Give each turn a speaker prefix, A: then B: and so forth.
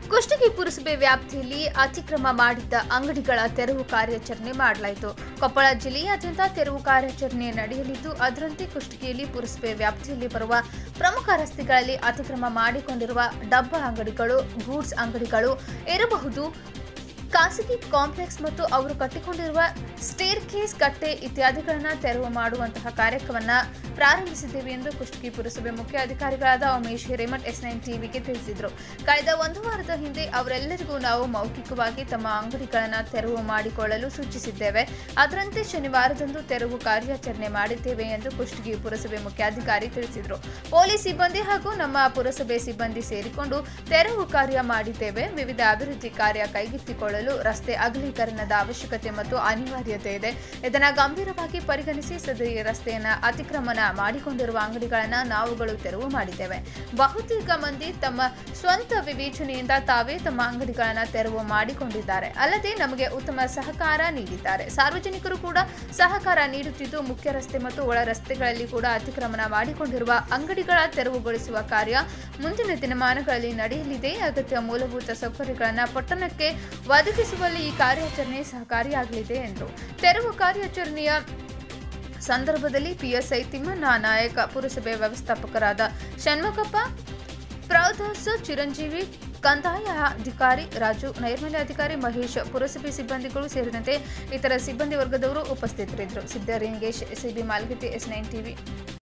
A: ಕುಷ್ಟಗಿ ಪುರಸಭೆ ವ್ಯಾಪ್ತಿಯಲ್ಲಿ ಅತಿಕ್ರಮ ಮಾಡಿದ್ದ ಅಂಗಡಿಗಳ ತೆರವು ಕಾರ್ಯಾಚರಣೆ ಮಾಡಲಾಯಿತು ಕೊಪ್ಪಳ ಜಿಲ್ಲೆಯಾದ್ಯಂತ ತೆರವು ಕಾರ್ಯಾಚರಣೆ ನಡೆಯಲಿದ್ದು ಅದರಂತೆ ಕುಷ್ಟಗಿಯಲ್ಲಿ ಪುರಸಭೆ ವ್ಯಾಪ್ತಿಯಲ್ಲಿ ಬರುವ ಪ್ರಮುಖ ರಸ್ತೆಗಳಲ್ಲಿ ಅತಿಕ್ರಮ ಮಾಡಿಕೊಂಡಿರುವ ಡಬ್ಬ ಅಂಗಡಿಗಳು ಗೂಡ್ಸ್ ಅಂಗಡಿಗಳು ಇರಬಹುದು ಖಾಸಗಿ ಕಾಂಪ್ಲೆಕ್ಸ್ ಮತ್ತು ಅವರು ಕಟ್ಟಿಕೊಂಡಿರುವ ಸ್ಟೇರ್ ಕೇಸ್ ಕಟ್ಟೆ ಇತ್ಯಾದಿಗಳನ್ನು ತೆರವು ಮಾಡುವಂತಹ ಕಾರ್ಯಕ್ರಮವನ್ನು ಪ್ರಾರಂಭಿಸಿದ್ದೇವೆ ಎಂದು ಕುಷ್ಟಗಿ ಪುರಸಭೆ ಮುಖ್ಯ ಅಧಿಕಾರಿಗಳಾದ ಉಮೇಶ್ ಹಿರೇಮಠ್ ಎಸ್ ನೈನ್ ಟಿವಿಗೆ ತಿಳಿಸಿದರು ಕಳೆದ ಒಂದು ವಾರದ ಹಿಂದೆ ಅವರೆಲ್ಲರಿಗೂ ನಾವು ಮೌಖಿಕವಾಗಿ ತಮ್ಮ ಅಂಗಡಿಗಳನ್ನು ತೆರವು ಮಾಡಿಕೊಳ್ಳಲು ಸೂಚಿಸಿದ್ದೇವೆ ಅದರಂತೆ ಶನಿವಾರದಂದು ತೆರವು ಕಾರ್ಯಾಚರಣೆ ಮಾಡಿದ್ದೇವೆ ಎಂದು ಕುಷ್ಟಗಿ ಪುರಸಭೆ ಮುಖ್ಯಾಧಿಕಾರಿ ತಿಳಿಸಿದರು ಪೊಲೀಸ್ ಸಿಬ್ಬಂದಿ ಹಾಗೂ ನಮ್ಮ ಪುರಸಭೆ ಸಿಬ್ಬಂದಿ ಸೇರಿಕೊಂಡು ತೆರವು ಕಾರ್ಯ ಮಾಡಿದ್ದೇವೆ ವಿವಿಧ ಅಭಿವೃದ್ಧಿ ಕಾರ್ಯ ಕೈಗೆತ್ತಿಕೊಳ್ಳಲು ರಸ್ತೆ ಅಗಲೀಕರಣದ ಅವಶ್ಯಕತೆ ಮತ್ತು ಅನಿವಾರ್ಯತೆ ಇದೆ ಇದನ್ನು ಗಂಭೀರವಾಗಿ ಪರಿಗಣಿಸಿ ಸದರಿ ರಸ್ತೆಯನ್ನು ಅತಿಕ್ರಮಣ ಮಾಡಿಕೊಂಡಿರುವ ಅಂಗಡಿಗಳನ್ನು ನಾವುಗಳು ತೆರವು ಮಾಡಿದ್ದೇವೆ ಬಹುತೇಕ ಮಂದಿ ತಮ್ಮ ಸ್ವಂತ ವಿವೇಚನೆಯಿಂದ ತಾವೇ ತಮ್ಮ ಅಂಗಡಿಗಳನ್ನು ತೆರವು ಮಾಡಿಕೊಂಡಿದ್ದಾರೆ ಅಲ್ಲದೆ ನಮಗೆ ಉತ್ತಮ ಸಹಕಾರ ನೀಡಿದ್ದಾರೆ ಸಾರ್ವಜನಿಕರು ಕೂಡ ಸಹಕಾರ ನೀಡುತ್ತಿದ್ದು ಮುಖ್ಯ ರಸ್ತೆ ಮತ್ತು ಒಳ ರಸ್ತೆಗಳಲ್ಲಿ ಕೂಡ ಅತಿಕ್ರಮಣ ಮಾಡಿಕೊಂಡಿರುವ ಅಂಗಡಿಗಳ ತೆರವುಗೊಳಿಸುವ ಕಾರ್ಯ ಮುಂದಿನ ದಿನಮಾನಗಳಲ್ಲಿ ನಡೆಯಲಿದೆ ಅಗತ್ಯ ಮೂಲಭೂತ ಸೌಕರ್ಯಗಳನ್ನು ಪಟ್ಟಣಕ್ಕೆ ಒದಗಿಸುವಲ್ಲಿ ಈ ಕಾರ್ಯಾಚರಣೆ ಸಹಕಾರಿಯಾಗಲಿದೆ ಎಂದರು ತೆರವು ಕಾರ್ಯಾಚರಣೆಯ ಸಂದರ್ಭದಲ್ಲಿ ಪಿಎಸ್ಐ ತಿಮ್ಮಣ್ಣ ನಾಯಕ ಪುರಸಭೆ ವ್ಯವಸ್ಥಾಪಕರಾದ ಷಣ್ಮುಖಪ್ಪ ಪ್ರೌದಾಸ್ ಚಿರಂಜೀವಿ ಕಂದಾಯ ಅಧಿಕಾರಿ ರಾಜು ನೈರ್ಮಲ್ಯ ಅಧಿಕಾರಿ ಮಹೇಶ್ ಪುರಸಭೆ ಸಿಬ್ಬಂದಿಗಳು ಸೇರಿದಂತೆ ಇತರ ಸಿಬ್ಬಂದಿ ವರ್ಗದವರು ಉಪಸ್ಥಿತರಿದ್ದರು Siddaringesh CB Malgati S nine TV